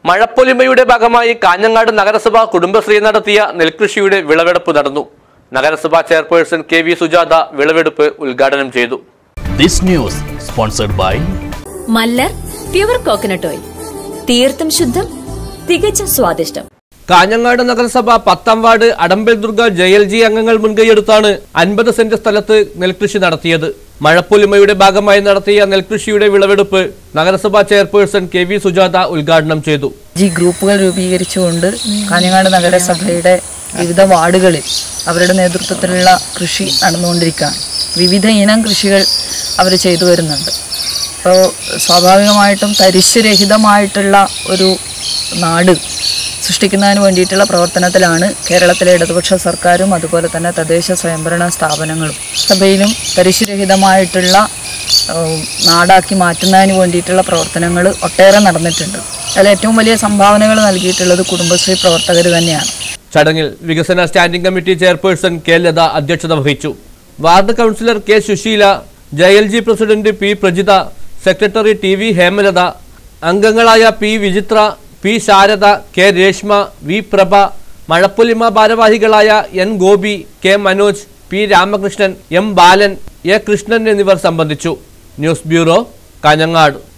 മഴപ്പൊലിമയുടെ ഭാഗമായി കാഞ്ഞങ്ങാട് നഗരസഭ കുടുംബശ്രീ നടത്തിയ നെൽകൃഷിയുടെ വിളവെടുപ്പ് നടന്നു നഗരസഭാ ചെയർപേഴ്സൺ കെ വി സുജാത വിളവെടുപ്പ് ഉദ്ഘാടനം ചെയ്തു This news sponsored by മല്ലർ പ്യുവർ കോക്കനട്ട് ഓയിൽ തീർത്തും ശുദ്ധം തികച്ചും സ്വാദിഷ്ടം കാഞ്ഞങ്ങാട് നഗരസഭ പത്താം ward Adambal Durga J L G അംഗങ്ങൾ മുൻകൈയെടുത്താണ് അൻപത് സെന്റ് സ്ഥലത്ത് നെൽകൃഷി നടത്തിയത് മഴപ്പൊലിമയുടെ ഭാഗമായി നടത്തിയ നെൽകൃഷിയുടെ വിളവെടുപ്പ് നഗരസഭാ ചെയർപേഴ്സൺ കെ വി സുജാത ഉദ്ഘാടനം ചെയ്തു ജി ഗ്രൂപ്പുകൾ രൂപീകരിച്ചുകൊണ്ട് കാഞ്ഞങ്ങാട് നഗരസഭയുടെ വിവിധ വാർഡുകളിൽ അവരുടെ നേതൃത്വത്തിലുള്ള കൃഷി നടന്നുകൊണ്ടിരിക്കുകയാണ് വിവിധ ഇനം കൃഷികൾ അവർ ചെയ്തു വരുന്നുണ്ട് അപ്പോൾ സ്വാഭാവികമായിട്ടും തരിശ് രഹിതമായിട്ടുള്ള ഒരു നാട് സൃഷ്ടിക്കുന്നതിന് വേണ്ടിയിട്ടുള്ള പ്രവർത്തനത്തിലാണ് കേരളത്തിലെ ഇടതുപക്ഷ സർക്കാരും അതുപോലെ തന്നെ തദ്ദേശ സ്വയംഭരണ സ്ഥാപനങ്ങളും സഭയിലും തരിശ് രഹിതമായിട്ടുള്ള ഏഹ്, നാടാക്കി മാറ്റുന്നതിന് വേണ്ടിയിട്ടുള്ള പ്രവർത്തനങ്ങൾ ഒട്ടേറെ നടന്നിട്ടുണ്ട് അതിൽ ഏറ്റവും വലിയ സംഭാവനകൾ നൽകിയിട്ടുള്ളത് കുടുംബശ്രീ പ്രവർത്തകർ തന്നെയാണ് ചടങ്ങിൽ വികസന standing committee chairperson K Latha അധ്യക്ഷത വഹിച്ചു ward councillor K Susheela J L G president P Prajitha secretary T V Hemalatha അംഗങ്ങളായ P Vichitra P Sharada K Reshma V Prabha Mazhapolima ഭാരവാഹികളായ N Gopi K Manoj P Ramakrishnan M Balan A Krishnan എന്നിവർ സംബന്ധിച്ചു ന്യൂസ് ബ്യൂറോ കാഞ്ഞങ്ങാട്